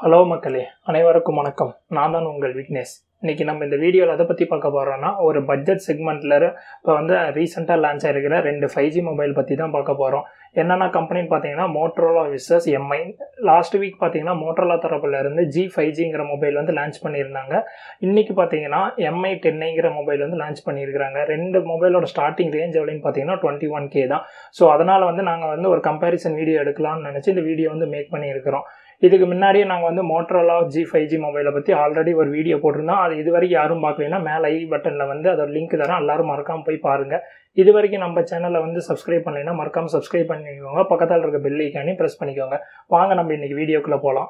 hello மக்களே அனைவருக்கும் வணக்கம் நான் தான் உங்கள் விக்னேஷ் இன்னைக்கு நம்ம இந்த வீடியோவில் எதை பற்றி பார்க்க போகிறோம்னா ஒரு பட்ஜெட் செக்மெண்ட்டில் இப்போ வந்து ரீசெண்டாக லான்ச் ஆகிருக்கிற ரெண்டு ஃபைவ் ஜி மொபைல் பற்றி தான் பார்க்க போகிறோம் என்னென்ன கம்பெனின்னு பார்த்தீங்கன்னா Motorola versus MI last week பார்த்தீங்கன்னா மோட்ரோலா தரப்புல இருந்து ஜி ஃபைவ் ஜிங்கிற மொபைல் வந்து லான்ச் பண்ணியிருந்தாங்க இன்னைக்கு பார்த்தீங்கன்னா எம்ஐ டென்ஐங்கிற மொபைல் வந்து லான்ச் பண்ணியிருக்கிறாங்க ரெண்டு மொபைலோட ஸ்டார்டிங் ரேஞ்ச் எவ்வளோன்னு பார்த்தீங்கன்னா டுவெண்ட்டி ஒன் கே தான் ஸோ அதனால் வந்து நாங்கள் வந்து ஒரு கம்பேரிசன் வீடியோ எடுக்கலாம்னு நினச்சி இந்த வீடியோ வந்து மேக் பண்ணியிருக்கிறோம் இதுக்கு முன்னாடியே நாங்கள் வந்து மோட்ரோலா ஜி ஃபைவ் ஜி மொபைலை பற்றி ஆல்ரெடி ஒரு வீடியோ போட்டிருந்தோம் அது இது வரைக்கும் யாரும் பார்க்கலைன்னா மேலே ஐ பட்டனில் வந்து அதோட லிங்க் தரேன் எல்லாரும் மறக்காமல் போய் பாருங்கள் இது வரைக்கும் நம்ம சேனலை வந்து சப்ஸ்கிரைப் பண்ணலைன்னா மறக்காமல் சப்ஸ்கிரைப் பண்ணிக்கோங்க பக்கத்தில் இருக்க பெல் ஐக்கானி ப்ரெஸ் பண்ணிக்கோங்க வாங்க நம்ம இன்னைக்கு வீடியோக்குள்ளே போகலாம்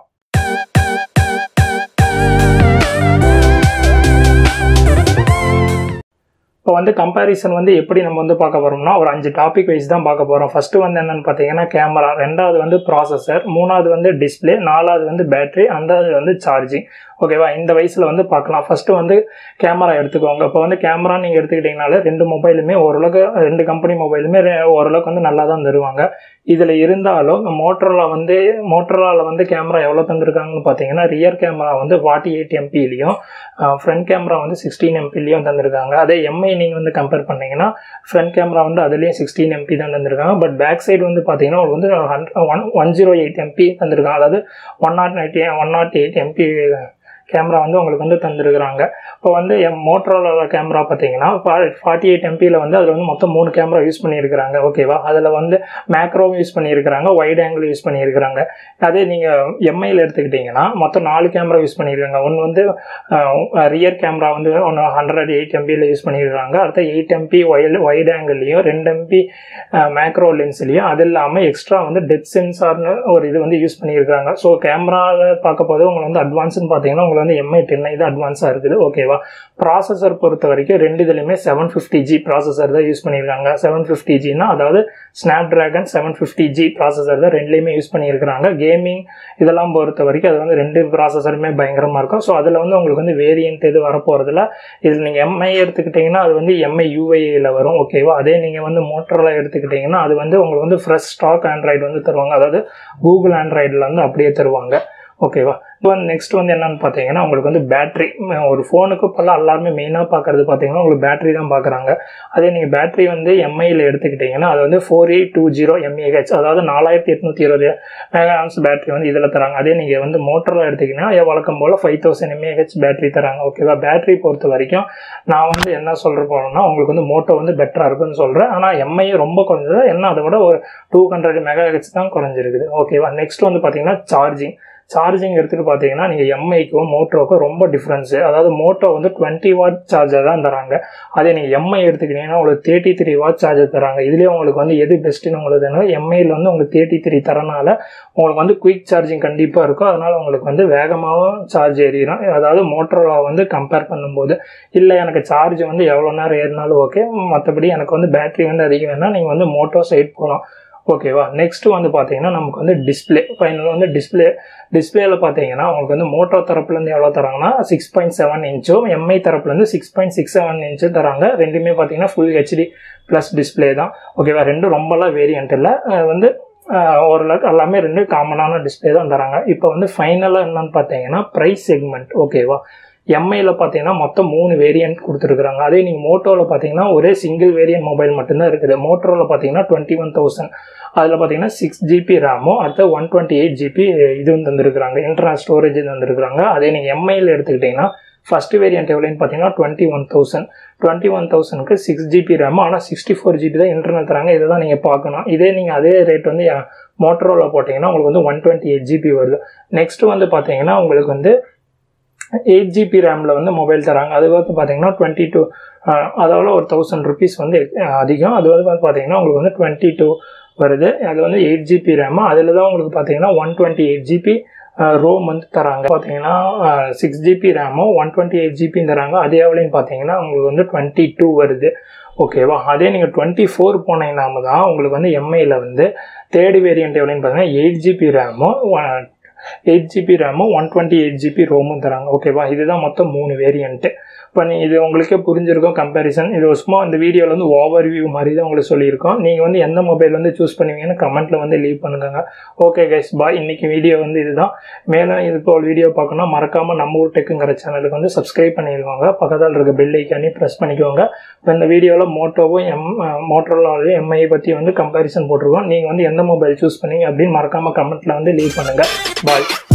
இப்போ வந்து கம்பேரிசன் வந்து எப்படி நம்ம வந்து பார்க்க போகிறோம்னா ஒரு அஞ்சு டாபிக் வைஸ் தான் பார்க்க போகிறோம் ஃபஸ்ட்டு வந்து என்னென்னு பார்த்தீங்கன்னா கேமரா ரெண்டாவது வந்து ப்ராசஸர் மூணாவது வந்து டிஸ்பிளே நாலாவது வந்து பேட்டரி அஞ்சாவது வந்து சார்ஜிங் ஓகேவா இந்த வயசில் வந்து பார்க்கலாம் ஃபஸ்ட்டு வந்து கேமரா எடுத்துக்கோங்க இப்போ வந்து கேமரா நீங்கள் எடுத்துக்கிட்டிங்கனாலே ரெண்டு மொபைலுமே ஓரளவுக்கு ரெண்டு கம்பெனி மொபைலுமே ஓரளவுக்கு வந்து நல்லா தான் தருவாங்க இதில் இருந்தாலும் மோட்டரோலா வந்து மோட்டரோலாவில் வந்து கேமரா எவ்வளோ தந்திருக்காங்கன்னு பார்த்தீங்கன்னா ரியர் கேமரா வந்து ஃபார்ட்டி எயிட் எம்பிலையும் ஃப்ரண்ட் கேமரா வந்து சிக்ஸ்டீன் எம்பிலையும் தந்திருக்காங்க அதே எம்ஐ நீங்கள் வந்து கம்பேர் பண்ணீங்கன்னா ஃப்ரண்ட் கேமரா வந்து அதுலேயும் சிக்ஸ்டீன் எம்பி தான் தந்திருக்காங்க பட் பேக் சைடு வந்து பார்த்தீங்கன்னா உங்களுக்கு வந்து hundred one one zero eight MB தந்திருக்காங்க அதாவது one nought eighty one nought eight MB camera வந்து உங்களுக்கு வந்து தந்துருக்குறாங்க இப்போ வந்து எம் மோட்டரோலோட கேமரா பார்த்தீங்கன்னா ஃபார்ட்டி எயிட் எம்பியில் வந்து அதில் வந்து மொத்தம் மூணு கேமரா யூஸ் பண்ணியிருக்கிறாங்க ஓகேவா அதில் வந்து மேக்ரோவும் யூஸ் பண்ணியிருக்கிறாங்க வைட் ஆங்கிள் யூஸ் பண்ணியிருக்கிறாங்க அதே நீங்கள் எம்ஐயில் எடுத்துக்கிட்டிங்கன்னா மொத்தம் நாலு கேமரா யூஸ் பண்ணியிருக்காங்க ஒன்று வந்து ரியர் கேமரா வந்து ஒன்று ஹண்ட்ரட் எயிட் எம்பியில் யூஸ் பண்ணியிருக்காங்க அடுத்த எயிட் எம்பி ஒயில் வைட் ஆங்கிள்லையும் ரெண்டு எம்பி மேக்ரோ லென்ஸ்லையும் அது இல்லாமல் எக்ஸ்ட்ரா வந்து டெத் சென்சார்னு ஒரு இது வந்து யூஸ் பண்ணியிருக்காங்க ஸோ கேமராவில் பார்க்க போது உங்களுக்கு வந்து அட்வான்ஸ்னு பார்த்தீங்கன்னா உங்களுக்கு வந்து எம்ஐ டென் இது அட்வான்ஸாக இருக்குது ஓகேவா ப்ராசஸர் பொறுத்த வரைக்கும் ரெண்டு இதுலையுமே செவன் ஃபிஃப்டி ஜி ப்ராசஸர் தான் யூஸ் பண்ணியிருக்காங்க செவன் ஃபிஃப்டி ஜினா அதாவது Snapdragon seven fifty G processor தான் ரெண்டுலேயுமே யூஸ் பண்ணியிருக்கிறாங்க கேமிங் இதெல்லாம் பொறுத்த வரைக்கும் அது வந்து ரெண்டு ப்ராசஸருமே பயங்கரமாக இருக்கும் ஸோ அதில் வந்து உங்களுக்கு வந்து வேரியன்ட் இது வரப்போகிறதுல இதில் நீங்கள் எம்ஐ எடுத்துக்கிட்டிங்கன்னா அது வந்து எம்ஐ யூஐயில் வரும் ஓகேவா அதே நீங்கள் வந்து மோட்டரில் எடுத்துக்கிட்டிங்கன்னா அது வந்து உங்களுக்கு வந்து ஃப்ரெஷ் ஸ்டாக் ஆண்ட்ராய்டு வந்து தருவாங்க அதாவது கூகுள் ஆண்ட்ராய்டில் வந்து அப்படியே தருவாங்க ஓகேவா இப்போ நெக்ஸ்ட் வந்து என்னன்னு பார்த்தீங்கன்னா உங்களுக்கு வந்து பேட்டரி ஒரு ஃபோனுக்கு இப்போல்லாம் எல்லாருமே மெயினாக பார்க்குறது பார்த்தீங்கன்னா உங்களுக்கு பேட்டரி தான் பார்க்குறாங்க அதே நீங்கள் பேட்டரி வந்து எம்ஐயில் எடுத்துக்கிட்டிங்கன்னா அது வந்து four eight two zero mAh அதாவது நாலாயிரத்தி எட்நூற்றி இருபது மெகாஹான்ஸ் பேட்டரி வந்து இதில் தராங்க அதே நீங்கள் வந்து மோட்டரில் எடுத்திங்கன்னா வழக்கம் போல் ஃபைவ் தௌசண்ட் எம்ஏஹெச் பேட்டரி தராங்க ஓகேவா பேட்டரி பொறுத்த வரைக்கும் நான் வந்து என்ன சொல்கிற போகிறேன்னா உங்களுக்கு வந்து மோட்டோ வந்து பெட்டராக இருக்குன்னு சொல்கிறேன் ஆனால் எம்ஐ ரொம்ப குறைஞ்சது என்ன அதை விட ஒரு டூ ஹண்ட்ரட் மெகாஹெச் தான் குறைஞ்சிருக்குது ஓகேவா நெக்ஸ்ட் வந்து பார்த்தீங்கன்னா சார்ஜிங் சார்ஜிங் எடுத்துகிட்டு பார்த்தீங்கன்னா நீங்கள் எம்ஐக்கும் மோட்டோக்கும் ரொம்ப டிஃப்ரென்ஸு அதாவது மோட்டோ வந்து டுவெண்ட்டி வாட் சார்ஜர் தான் தராங்க அதே நீங்கள் எம்ஐ எடுத்துக்கிட்டீங்கன்னா உங்களுக்கு தேர்ட்டி த்ரீ வாட் சார்ஜர் தராங்க இதுலேயே உங்களுக்கு வந்து எது பெஸ்ட்டுன்னு உங்களுக்கு என்ன எம்ஐயில் வந்து உங்களுக்கு தேர்ட்டி த்ரீ தரனால உங்களுக்கு வந்து குயிக் சார்ஜிங் கண்டிப்பாக இருக்கும் அதனால் உங்களுக்கு வந்து வேகமாகவும் சார்ஜ் ஏறிடும் அதாவது மோட்டரோலா வந்து கம்பேர் பண்ணும்போது இல்லை எனக்கு சார்ஜ் வந்து எவ்வளோ நேரம் ஏறினாலும் ஓகே மற்றபடி எனக்கு வந்து பேட்டரி வந்து அதிகம் வேணால் நீங்கள் வந்து மோட்டோ சைட் போகலாம் ஓகேவா நெக்ஸ்ட் வந்து பார்த்தீங்கன்னா நமக்கு வந்து டிஸ்பிளே ஃபைனலாக வந்து டிஸ்பிளே டிஸ்பிளேல பார்த்தீங்கன்னா உங்களுக்கு வந்து மோட்டோ தரப்புலேருந்து எவ்வளோ தராங்கன்னா சிக்ஸ் பாயிண்ட் செவன் இன்ச்சும் எம்ஐ தரப்புலேருந்து six point six seven inch தராங்க ரெண்டுமே பார்த்தீங்கன்னா ஃபுல் ஹெச்டி ப்ளஸ் டிஸ்பிளே தான் ஓகேவா ரெண்டும் ரொம்பலாம் வேரியன்ட் இல்லை வந்து ஓரளவுக்கு எல்லாமே ரெண்டு காமனான டிஸ்பிளே தான் தராங்க இப்போ வந்து ஃபைனலாக என்னன்னு பார்த்தீங்கன்னா ப்ரைஸ் செக்மெண்ட் ஓகேவா எம்ஐயில் பார்த்தீங்கன்னா மொத்தம் மூணு வேரியன்ட் கொடுத்துருக்குறாங்க அதே நீங்கள் மோட்டோவில் பார்த்தீங்கன்னா ஒரே சிங்கிள் வேரியன்ட் மொபைல் மட்டும்தான் இருக்குது மோட்டோவில் பார்த்தீங்கன்னா டுவெண்ட்டி ஒன் தௌசண்ட் அதில் பார்த்தீங்கன்னா சிக்ஸ் ஜிபி ரேமும் அடுத்த ஒன் டுவெண்ட்டி எயிட் ஜிபி இதுவும் தந்துருக்குறாங்க இன்டர்னல் ஸ்டோரேஜ் தந்துருக்குறாங்க அதே நீங்கள் எம்ஐயில் எடுத்துக்கிட்டிங்கன்னா ஃபஸ்ட் வேரியன்ட் எவ்வளோன்னு பார்த்தீங்கன்னா twenty one thousand twenty one தௌசண்ட்க்கு சிக்ஸ் ஜிபி ரேம் ஆனால் சிக்ஸ்டி ஃபோர் ஜிபி தான் இன்டர்னல் தராங்க இதை தான் நீங்கள் பார்க்கணும் இதே நீங்கள் அதே ரேட் வந்து மோட்டரோவில் போட்டிங்கன்னா உங்களுக்கு வந்து ஒன் டுவெண்ட்டி எயிட் ஜிபி வருது நெக்ஸ்ட் வந்து பார்த்தீங்கன்னா உங்களுக்கு வந்து எயிட் ஜிபி ரேமில் வந்து மொபைல் தராங்க அது வந்து பார்த்தீங்கன்னா டுவெண்ட்டி டூ அதோட ஒரு தௌசண்ட் ருபீஸ் வந்து அதிகம் அது வந்து பார்த்தீங்கன்னா உங்களுக்கு வந்து டுவெண்ட்டி டூ வருது அது வந்து எயிட் ஜிபி ரேமு அதில் தான் உங்களுக்கு பார்த்தீங்கன்னா one twenty eight GB ROM வந்து தராங்க பார்த்தீங்கன்னா சிக்ஸ் ஜிபி ரேமும் ஒன் டுவெண்ட்டி எயிட் ஜிபின்னு தராங்க அதே எவ்வளோன்னு பார்த்தீங்கன்னா உங்களுக்கு வந்து டுவெண்ட்டி டூ வருது ஓகேவா அதே நீங்கள் டுவெண்ட்டி ஃபோர் போனீங்கன்னா தான் உங்களுக்கு வந்து எம்ஐயில் வந்து தேர்ட் வேரியன்ட் எவ்வளோன்னு பார்த்தீங்கன்னா எயிட் ஜிபி ரேமும் எயிட் ஜிபி ரேமும் ஒன் டுவெண்ட்டி எயிட் ஜிபி ரோமும் தராங்க ஓகேவா இதுதான் மொத்தம் மூணு வேரியண்ட்டு இப்போ நீ இது உங்களுக்கே புரிஞ்சிருக்கும் கம்பேரிசன் இது சும்மா இந்த வீடியோவில் வந்து ஓவர் வியூ மாதிரி தான் உங்களுக்கு சொல்லியிருக்கோம் நீங்கள் வந்து எந்த மொபைல் வந்து சூஸ் பண்ணுவீங்கன்னு கமெண்ட்டில் வந்து லீவ் பண்ணுங்க ஓகே கைஸ் பாய் இன்னைக்கு வீடியோ வந்து இதுதான் மேலும் இது போல் வீடியோ பார்க்கணும் மறக்காமல் நம்ம ஊர் டெக்குங்கிற சேனலுக்கு வந்து சப்ஸ்கிரைப் பண்ணிடுவாங்க பக்கத்தில் இருக்க பெல் ஐக்கானே ப்ரெஸ் பண்ணிக்கோங்க இப்போ இந்த வீடியோவில் மோட்டோவும் எம் மோட்டோலாவையும் எம்ஐ பற்றி வந்து கம்பேரிசன் போட்டிருக்கோம் நீங்கள் வந்து எந்த மொபைல் சூஸ் பண்ணீங்க அப்படின்னு மறக்காமல் கமெண்ட்டில் வந்து லீவ் பண்ணுங்கள் பாய்